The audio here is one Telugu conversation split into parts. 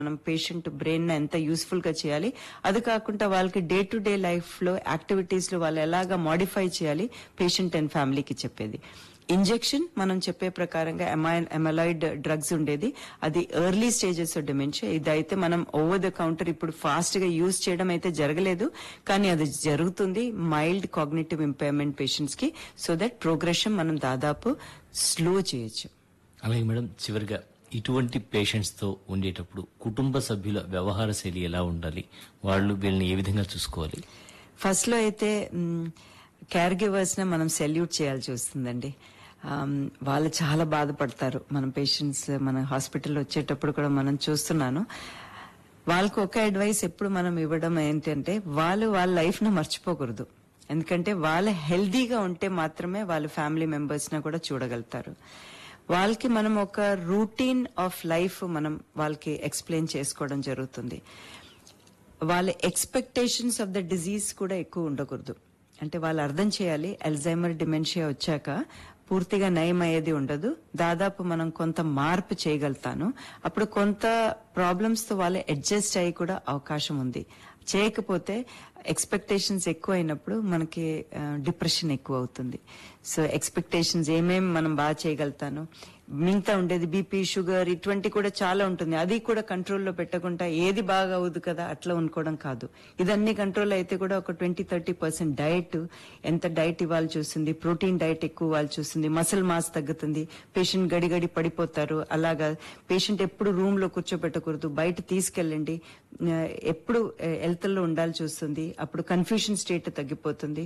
మనం పేషెంట్ బ్రెయిన్ ఎంత యూస్ఫుల్ గా చేయాలి అది కాకుండా వాళ్ళకి డే టు డే లైఫ్ లో యాక్టివిటీస్ లో వాళ్ళు ఎలాగా మాడిఫై చేయాలి పేషెంట్ అండ్ ఫ్యామిలీకి చెప్పేది ఇంజెక్షన్ మనం చెప్పే ప్రకారంగా ఎమలాయిడ్ డ్రగ్స్ ఉండేది అది ఎర్లీ స్టేజెస్ డిమెన్షియా ఇదైతే మనం ఓవర్ ద కౌంటర్ ఇప్పుడు ఫాస్ట్ గా యూజ్ చేయడం అయితే జరగలేదు కానీ అది జరుగుతుంది మైల్డ్ కాగ్నేటివ్ ఇంపైర్మెంట్ పేషెంట్స్ కి సో దట్ ప్రోగ్రెషన్ మనం దాదాపు స్లో చేయొచ్చు అలాగే మేడం చివరిగా ఇటువంటి పేషెంట్స్ తో ఉండేటప్పుడు కుటుంబ సభ్యుల వ్యవహార శైలి ఎలా ఉండాలి వాళ్ళు వీళ్ళని ఏ విధంగా చూసుకోవాలి ఫస్ట్ లో అయితే కేర్ గివర్స్ ని మనం సెల్యూట్ చేయాల్సి వస్తుందండి ఆమ్, వాళ్ళు చాలా బాధపడతారు మన పేషెంట్స్ మన హాస్పిటల్ వచ్చేటప్పుడు కూడా మనం చూస్తున్నాను వాళ్ళకు ఒక అడ్వైస్ ఎప్పుడు మనం ఇవ్వడం ఏంటంటే వాళ్ళు వాళ్ళ లైఫ్ ను మర్చిపోకూడదు ఎందుకంటే వాళ్ళు హెల్దీగా ఉంటే మాత్రమే వాళ్ళ ఫ్యామిలీ మెంబర్స్ ని కూడా చూడగలుగుతారు వాళ్ళకి మనం ఒక రూటీన్ ఆఫ్ లైఫ్ మనం వాళ్ళకి ఎక్స్ప్లెయిన్ చేసుకోవడం జరుగుతుంది వాళ్ళ ఎక్స్పెక్టేషన్స్ ఆఫ్ ద డిజీజ్ కూడా ఎక్కువ ఉండకూడదు అంటే వాళ్ళు అర్థం చేయాలి అల్జైమర్ డిమెన్షియా వచ్చాక పూర్తిగా నయం అయ్యేది ఉండదు దాదాపు మనం కొంత మార్పు చేయగలుగుతాను అప్పుడు కొంత ప్రాబ్లమ్స్ తో వాళ్ళు అడ్జస్ట్ అయ్యి కూడా అవకాశం ఉంది చేయకపోతే ఎక్స్పెక్టేషన్స్ ఎక్కువ అయినప్పుడు మనకి డిప్రెషన్ ఎక్కువ అవుతుంది సో ఎక్స్పెక్టేషన్స్ ఏమేమి మనం బాగా చేయగలుగుతాను మిగతా ఉండేది బీపీ షుగర్ ఇటువంటి కూడా చాలా ఉంటుంది అది కూడా కంట్రోల్లో పెట్టకుండా ఏది బాగా అవుదు కదా అట్లా అనుకోవడం కాదు ఇదన్నీ కంట్రోల్ అయితే కూడా ఒక ట్వంటీ థర్టీ పర్సెంట్ డైట్ ఎంత డైట్ ఇవ్వాలి చూస్తుంది ప్రోటీన్ డైట్ ఎక్కువ ఇవ్వాలి చూస్తుంది మసిల్ మాస్ తగ్గుతుంది పేషెంట్ గడి గడి పడిపోతారు అలాగా పేషెంట్ ఎప్పుడు రూమ్ లో కూర్చోబెట్టకూడదు బయట తీసుకెళ్ళండి ఆ, ఎప్పుడు హెల్త్ లో ఉండాలి చూస్తుంది అప్పుడు కన్ఫ్యూషన్ స్టేట్ తగ్గిపోతుంది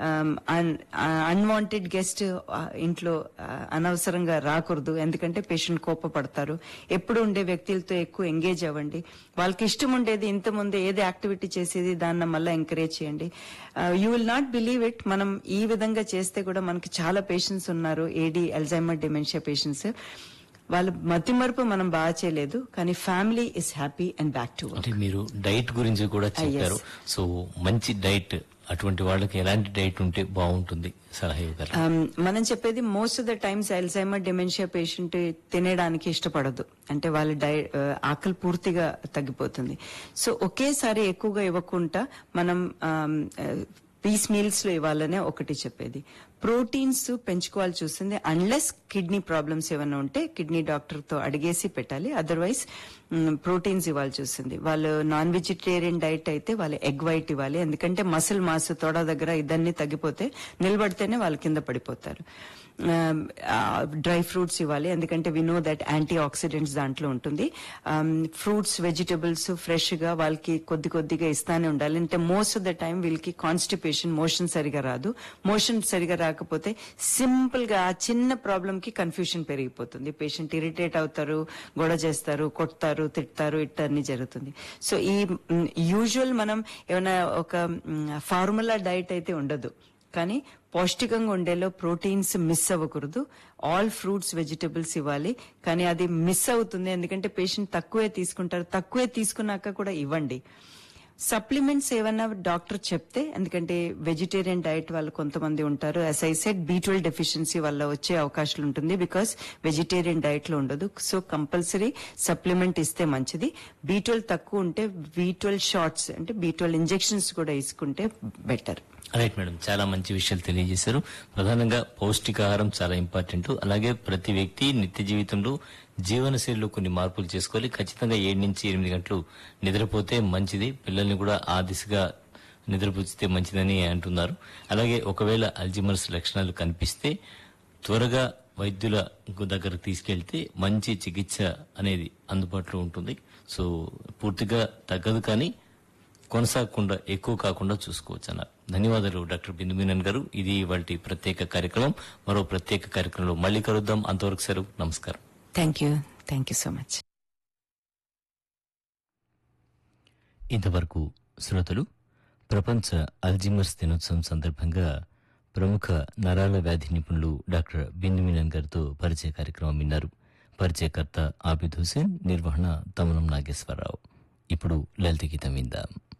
అన్వాంటెడ్ గెస్ట్ ఇంట్లో ఆ, అనవసరంగా రాకూడదు ఎందుకంటే పేషెంట్ కోపపడతారు ఎప్పుడు ఉండే వ్యక్తులతో ఎక్కువ ఎంగేజ్ అవ్వండి వాళ్ళకి ఇష్టం ఉండేది ఇంత ముందు ఏది యాక్టివిటీ చేసేది దాన్ని మళ్ళీ ఎంకరేజ్ చేయండి you will not believe it మనం ఈ విధంగా చేస్తే కూడా మనకి చాలా పేషెంట్స్ ఉన్నారు ఏడి అల్జైమర్ డిమెన్షియా పేషెంట్స్ వాళ్ళు మతిమరుపు మనం బాగా చేయలేదు కానీ family is happy and back to అంటే మీరు డైట్ గురించి కూడా చెప్పారు సో మంచి డైట్ అటువంటి వాళ్ళకి ఎలాంటి డైట్ ఉంటే బాగుంటుంది సలహా ఇవ్వగలరు Um, మనం చెప్పేది most of the times Alzheimer dementia patient తినేయడానికి ఇష్టపడదు అంటే వాళ్ళ డై ఆ, ఆకలి పూర్తిగా తగ్గిపోతుంది సో ఒకేసారి ఎక్కువగా ఇవ్వకుండా మనం పీస్ మీల్స్ లో ఇవ్వాలనే ఒకటి చెప్పేది ప్రోటీన్స్ పెంచుకోవాలి చూస్తుంది అన్లెస్ కిడ్నీ ప్రాబ్లమ్స్ ఏమైనా ఉంటే కిడ్నీ డాక్టర్ తో అడిగేసి పెట్టాలి అదర్వైజ్ ప్రోటీన్స్ ఇవ్వాలి చూస్తుంది వాళ్ళు నాన్ వెజిటేరియన్ డైట్ అయితే వాళ్ళు ఎగ్ వైట్ ఇవ్వాలి ఎందుకంటే మసిల్ మాస్ తోడ దగ్గర ఇదన్నీ తగ్గిపోతే నిలబడితేనే వాళ్ళు కింద పడిపోతారు డ్రై ఫ్రూట్స్ ఇవ్వాలి ఎందుకంటే we know that antioxidants దాంట్లో ఉంటుంది ఫ్రూట్స్ వెజిటబుల్స్ ఫ్రెష్ గా వాళ్ళకి కొద్ది కొద్దిగా ఇస్తానే ఉండాలి అంటే మోస్ట్ ఆఫ్ ద టైం వీళ్ళకి కాన్స్టిపేషన్ మోషన్ సరిగా రాదు మోషన్ సరిగా రాకపోతే సింపుల్ గా ఆ చిన్న ప్రాబ్లం కి కన్ఫ్యూషన్ పెరిగిపోతుంది పేషెంట్ ఇరిటేట్ అవుతారు గొడవ చేస్తారు కొడతారు తిడతారు ఇట్ట అన్ని జరుగుతుంది సో ఈ యూజువల్ మనం ఏమైనా ఒక ఫార్ములా డైట్ అయితే ఉండదు కానీ పౌష్టికంగా ఉండేలో ప్రోటీన్స్ మిస్ అవ్వకూడదు ఆల్ ఫ్రూట్స్ వెజిటబుల్స్ ఇవ్వాలి కానీ అది మిస్ అవుతుంది ఎందుకంటే పేషెంట్ తక్కువే తీసుకుంటారు తక్కువే తీసుకున్నాక కూడా ఇవ్వండి సప్లిమెంట్స్ ఏమన్నా డాక్టర్ చెప్తే ఎందుకంటే వెజిటేరియన్ డైట్ వాళ్ళు కొంతమంది ఉంటారు as I said B twelve deficiency వల్ల వచ్చే అవకాశాలు ఉంటుంది బికాస్ వెజిటేరియన్ డైట్ లో ఉండదు సో కంపల్సరీ సప్లిమెంట్ ఇస్తే మంచిది బీ ట్వెల్వ్ తక్కువ ఉంటే బీ ట్వెల్వ్ షార్ట్స్ అంటే బీ ట్వెల్వ్ ఇంజెక్షన్స్ కూడా తీసుకుంటే బెటర్ రైట్ మేడం చాలా మంచి విషయాలు తెలియజేశారు ప్రధానంగా పౌష్టికాహారం చాలా ఇంపార్టెంట్ అలాగే ప్రతి వ్యక్తి నిత్య జీవితంలో జీవనశైలిలో కొన్ని మార్పులు చేసుకోవాలి ఖచ్చితంగా ఏడు నుంచి ఎనిమిది గంటలు నిద్రపోతే మంచిది పిల్లల్ని కూడా ఆ దిశగా నిద్రపుచ్చితే మంచిదని అంటున్నారు అలాగే ఒకవేళ అల్జిమర్స్ లక్షణాలు కనిపిస్తే త్వరగా వైద్యుల దగ్గర తీసుకెళ్తే మంచి చికిత్స అనేది అందుబాటులో ఉంటుంది సో పూర్తిగా తగ్గదు కానీ కొనసాగకుండా ఎక్కువ కాకుండా చూసుకోవచ్చు అన్నారు ధన్యవాదాలు డాక్టర్ బిందు మీనన్ గారు ఇది వాటి ప్రత్యేక కార్యక్రమం మరో ప్రత్యేక కార్యక్రమంలో మళ్ళీ కలుద్దాం అంతవరకు సెలవు నమస్కారం thank you thank you so much ఇంతవరకు శ్రోతలు ప్రపంచ అల్జిమర్స్ దినోత్సవం సందర్భంగా ప్రముఖ నరాల వ్యాధి నిపుణులు డాక్టర్ బిందు మీనన్ గారితో పరిచయ కార్యక్రమం విన్నారు పరిచయకర్త ఆబిద్ హుసేన్ నిర్వహణ తమనం నాగేశ్వరరావు ఇప్పుడు లలిత గీతం విందాం